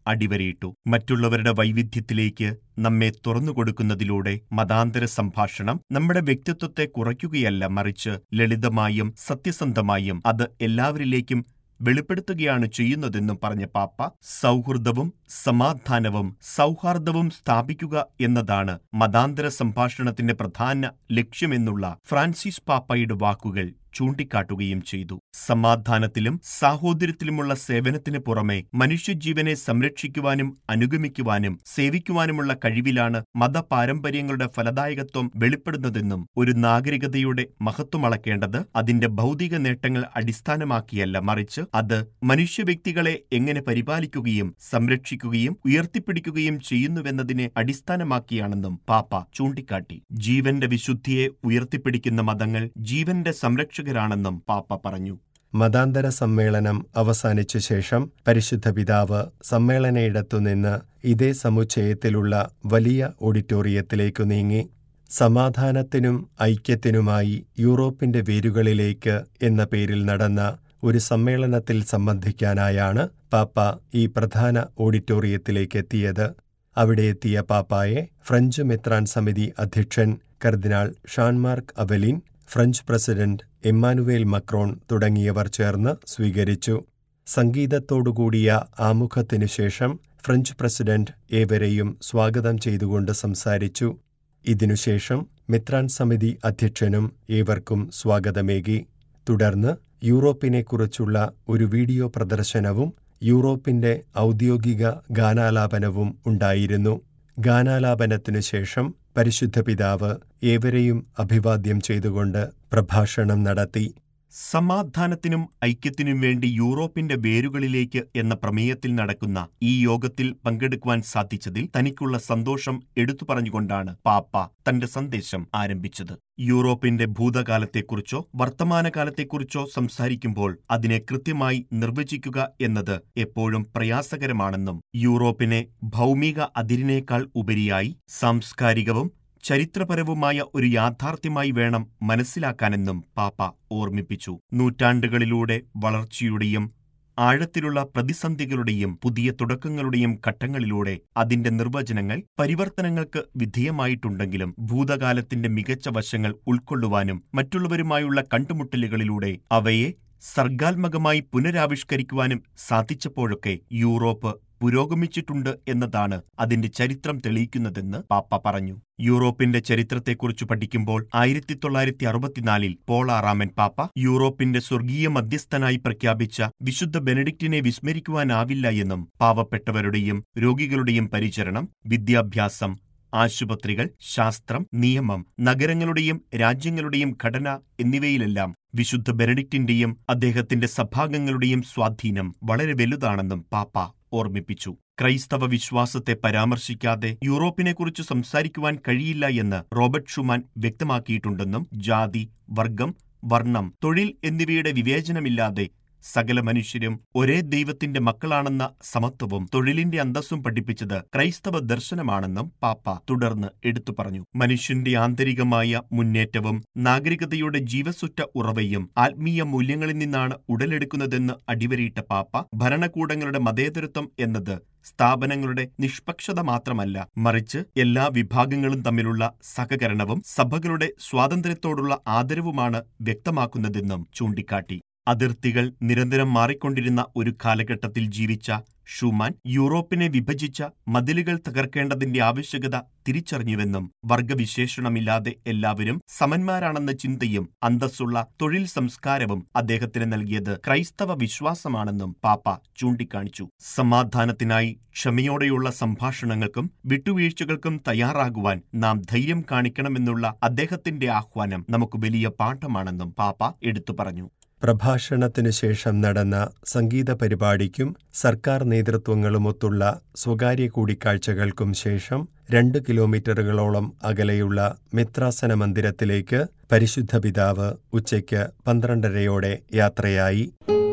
അടിവരയിട്ടു മറ്റുള്ളവരുടെ വൈവിധ്യത്തിലേക്ക് നമ്മെ തുറന്നുകൊടുക്കുന്നതിലൂടെ മതാന്തര സംഭാഷണം നമ്മുടെ വ്യക്തിത്വത്തെ കുറയ്ക്കുകയല്ല മറിച്ച് ലളിതമായും സത്യസന്ധമായും അത് എല്ലാവരിലേക്കും വെളിപ്പെടുത്തുകയാണ് ചെയ്യുന്നതെന്നും പറഞ്ഞ പാപ്പ സൗഹൃദവും സമാധാനവും സൗഹാർദ്ദവും സ്ഥാപിക്കുക എന്നതാണ് മതാന്തര സംഭാഷണത്തിന്റെ പ്രധാന ലക്ഷ്യമെന്നുള്ള ഫ്രാൻസിസ് പാപ്പയുടെ വാക്കുകൾ ചൂണ്ടിക്കാട്ടുകയും ചെയ്തു സമാധാനത്തിലും സാഹോദര്യത്തിലുമുള്ള സേവനത്തിന് പുറമെ മനുഷ്യജീവനെ സംരക്ഷിക്കുവാനും അനുഗമിക്കുവാനും സേവിക്കുവാനുമുള്ള കഴിവിലാണ് മതപാരമ്പര്യങ്ങളുടെ ഫലദായകത്വം വെളിപ്പെടുന്നതെന്നും ഒരു നാഗരികതയുടെ മഹത്വം അളക്കേണ്ടത് അതിന്റെ ഭൗതിക നേട്ടങ്ങൾ അടിസ്ഥാനമാക്കിയല്ല മറിച്ച് അത് മനുഷ്യവ്യക്തികളെ എങ്ങനെ പരിപാലിക്കുകയും സംരക്ഷിക്കുകയും ഉയർത്തിപ്പിടിക്കുകയും ചെയ്യുന്നുവെന്നതിനെ അടിസ്ഥാനമാക്കിയാണെന്നും പാപ്പ ചൂണ്ടിക്കാട്ടി ജീവന്റെ വിശുദ്ധിയെ ഉയർത്തിപ്പിടിക്കുന്ന മതങ്ങൾ ജീവന്റെ സംരക്ഷകരാണെന്നും പാപ്പ പറഞ്ഞു മതാന്തര സമ്മേളനം അവസാനിച്ച ശേഷം പരിശുദ്ധ പിതാവ് സമ്മേളനയിടത്തുനിന്ന് ഇതേ സമുച്ചയത്തിലുള്ള വലിയ ഓഡിറ്റോറിയത്തിലേക്കു നീങ്ങി സമാധാനത്തിനും ഐക്യത്തിനുമായി യൂറോപ്പിന്റെ വേരുകളിലേക്ക് എന്ന പേരിൽ നടന്ന ഒരു സമ്മേളനത്തിൽ സംബന്ധിക്കാനായാണ് പാപ്പ ഈ പ്രധാന ഓഡിറ്റോറിയത്തിലേക്ക് എത്തിയത് അവിടെ എത്തിയ പാപ്പായെ ഫ്രഞ്ച് മെത്രാൻ സമിതി അധ്യക്ഷൻ കർദിനാൾ Jean Marc Aveline French president Emmanuel Macron തുടങ്ങിയവർ ചേർന്ന് സ്വീകരിച്ചു സംഗീതത്തോടുകൂടിയ ആമുഖത്തിനു ശേഷം ഫ്രഞ്ച് പ്രസിഡന്റ് ഏവരെയും സ്വാഗതം ചെയ്തുകൊണ്ട് സംസാരിച്ചു ഇതിനുശേഷം മിത്രാൻ സമിതി അധ്യക്ഷനും ഏവർക്കും സ്വാഗതമേകി തുടർന്ന് യൂറോപ്പിനെക്കുറിച്ചുള്ള ഒരു വീഡിയോ പ്രദർശനവും യൂറോപ്പിന്റെ ഔദ്യോഗിക ഗാനാലാപനവും ഉണ്ടായിരുന്നു ഗാനാലാപനത്തിനു ശേഷം പരിശുദ്ധ പിതാവ് ഏവരെയും അഭിവാദ്യം ചെയ്തുകൊണ്ട് പ്രഭാഷണം നടത്തി സമാധാനത്തിനും ഐക്യത്തിനും വേണ്ടി യൂറോപ്പിന്റെ വേരുകളിലേക്ക് എന്ന പ്രമേയത്തിൽ നടക്കുന്ന ഈ യോഗത്തിൽ പങ്കെടുക്കുവാൻ സാധിച്ചതിൽ തനിക്കുള്ള സന്തോഷം എടുത്തു പറഞ്ഞുകൊണ്ടാണ് പാപ്പ തന്റെ സന്ദേശം ആരംഭിച്ചത് യൂറോപ്പിന്റെ ഭൂതകാലത്തെക്കുറിച്ചോ വർത്തമാനകാലത്തെക്കുറിച്ചോ സംസാരിക്കുമ്പോൾ അതിനെ കൃത്യമായി നിർവചിക്കുക എന്നത് എപ്പോഴും പ്രയാസകരമാണെന്നും യൂറോപ്പിനെ ഭൗമിക അതിരിനേക്കാൾ ഉപരിയായി സാംസ്കാരികവും ചരിത്രപരവുമായ ഒരു യാഥാർത്ഥ്യമായി വേണം മനസ്സിലാക്കാനെന്നും പാപ്പ ഓർമ്മിപ്പിച്ചു നൂറ്റാണ്ടുകളിലൂടെ വളർച്ചയുടെയും ആഴത്തിലുള്ള പ്രതിസന്ധികളുടെയും പുതിയ തുടക്കങ്ങളുടെയും ഘട്ടങ്ങളിലൂടെ അതിന്റെ നിർവചനങ്ങൾ പരിവർത്തനങ്ങൾക്ക് വിധേയമായിട്ടുണ്ടെങ്കിലും ഭൂതകാലത്തിന്റെ മികച്ച വശങ്ങൾ ഉൾക്കൊള്ളുവാനും മറ്റുള്ളവരുമായുള്ള കണ്ടുമുട്ടലുകളിലൂടെ അവയെ സർഗാത്മകമായി പുനരാവിഷ്കരിക്കുവാനും സാധിച്ചപ്പോഴൊക്കെ യൂറോപ്പ് പുരോഗമിച്ചിട്ടുണ്ട് എന്നതാണ് അതിന്റെ ചരിത്രം തെളിയിക്കുന്നതെന്ന് പാപ്പ പറഞ്ഞു യൂറോപ്പിന്റെ ചരിത്രത്തെക്കുറിച്ച് പഠിക്കുമ്പോൾ ആയിരത്തി തൊള്ളായിരത്തി അറുപത്തിനാലിൽ പോൾ ആറാമൻ പാപ്പ യൂറോപ്പിന്റെ സ്വർഗീയ മധ്യസ്ഥനായി പ്രഖ്യാപിച്ച വിശുദ്ധ ബെനഡിക്റ്റിനെ വിസ്മരിക്കുവാനാവില്ല എന്നും പാവപ്പെട്ടവരുടെയും രോഗികളുടെയും പരിചരണം വിദ്യാഭ്യാസം ആശുപത്രികൾ ശാസ്ത്രം നിയമം നഗരങ്ങളുടെയും രാജ്യങ്ങളുടെയും ഘടന എന്നിവയിലെല്ലാം വിശുദ്ധ ബെനഡിക്റ്റിന്റെയും അദ്ദേഹത്തിന്റെ സഭാംഗങ്ങളുടെയും സ്വാധീനം വളരെ വലുതാണെന്നും പാപ്പ ഓർമ്മിപ്പിച്ചു ക്രൈസ്തവ വിശ്വാസത്തെ പരാമർശിക്കാതെ യൂറോപ്പിനെക്കുറിച്ച് സംസാരിക്കുവാൻ കഴിയില്ല എന്ന് റോബർട്ട് ഷുമാൻ വ്യക്തമാക്കിയിട്ടുണ്ടെന്നും ജാതി വർഗം വർണ്ണം തൊഴിൽ എന്നിവയുടെ വിവേചനമില്ലാതെ സകല മനുഷ്യരും ഒരേ ദൈവത്തിന്റെ മക്കളാണെന്ന സമത്വവും തൊഴിലിന്റെ അന്തസ്സും പഠിപ്പിച്ചത് ക്രൈസ്തവ ദർശനമാണെന്നും പാപ്പ തുടർന്ന് എടുത്തു പറഞ്ഞു മനുഷ്യന്റെ ആന്തരികമായ മുന്നേറ്റവും നാഗരികതയുടെ ജീവസുറ്റ ഉറവയും ആത്മീയ മൂല്യങ്ങളിൽ നിന്നാണ് ഉടലെടുക്കുന്നതെന്ന് അടിവരയിട്ട പാപ്പ ഭരണകൂടങ്ങളുടെ മതേതരത്വം എന്നത് സ്ഥാപനങ്ങളുടെ നിഷ്പക്ഷത മാത്രമല്ല മറിച്ച് എല്ലാ വിഭാഗങ്ങളും തമ്മിലുള്ള സഹകരണവും സഭകളുടെ സ്വാതന്ത്ര്യത്തോടുള്ള ആദരവുമാണ് വ്യക്തമാക്കുന്നതെന്നും ചൂണ്ടിക്കാട്ടി അതിർത്തികൾ നിരന്തരം മാറിക്കൊണ്ടിരുന്ന ഒരു കാലഘട്ടത്തിൽ ജീവിച്ച ഷൂമാൻ യൂറോപ്പിനെ വിഭജിച്ച മതിലുകൾ തകർക്കേണ്ടതിന്റെ ആവശ്യകത തിരിച്ചറിഞ്ഞുവെന്നും വർഗവിശേഷണമില്ലാതെ എല്ലാവരും സമന്മാരാണെന്ന ചിന്തയും അന്തസ്സുള്ള തൊഴിൽ സംസ്കാരവും അദ്ദേഹത്തിന് നൽകിയത് ക്രൈസ്തവ വിശ്വാസമാണെന്നും പാപ്പ ചൂണ്ടിക്കാണിച്ചു സമാധാനത്തിനായി ക്ഷമയോടെയുള്ള സംഭാഷണങ്ങൾക്കും വിട്ടുവീഴ്ചകൾക്കും തയ്യാറാകുവാൻ നാം ധൈര്യം കാണിക്കണമെന്നുള്ള അദ്ദേഹത്തിന്റെ ആഹ്വാനം നമുക്ക് വലിയ പാഠമാണെന്നും പാപ്പ എടുത്തു പറഞ്ഞു പ്രഭാഷണത്തിനു ശേഷം നടന്ന സംഗീത പരിപാടിക്കും സർക്കാർ നേതൃത്വങ്ങളുമൊത്തുള്ള സ്വകാര്യ കൂടിക്കാഴ്ചകൾക്കും ശേഷം രണ്ട് കിലോമീറ്ററുകളോളം അകലെയുള്ള മിത്രാസന മന്ദിരത്തിലേക്ക് പരിശുദ്ധ പിതാവ് ഉച്ചയ്ക്ക് പന്ത്രണ്ടരയോടെ യാത്രയായി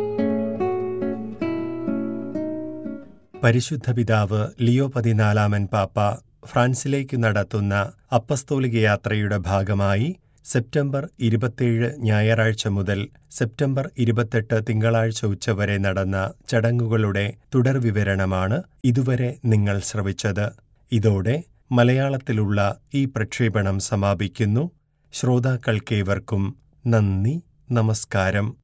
പരിശുദ്ധ പിതാവ് ലിയോ പതിനാലാമൻ പാപ്പ ഫ്രാൻസിലേക്ക് നടത്തുന്ന അപ്പസ്തോലിക യാത്രയുടെ ഭാഗമായി സെപ്റ്റംബർ ഇരുപത്തിയേഴ് ഞായറാഴ്ച മുതൽ സെപ്റ്റംബർ ഇരുപത്തെട്ട് തിങ്കളാഴ്ച ഉച്ചവരെ നടന്ന ചടങ്ങുകളുടെ തുടർവിവരണമാണ് ഇതുവരെ നിങ്ങൾ ശ്രവിച്ചത് ഇതോടെ മലയാളത്തിലുള്ള ഈ പ്രക്ഷേപണം സമാപിക്കുന്നു ശ്രോതാക്കൾക്കേവർക്കും നന്ദി നമസ്കാരം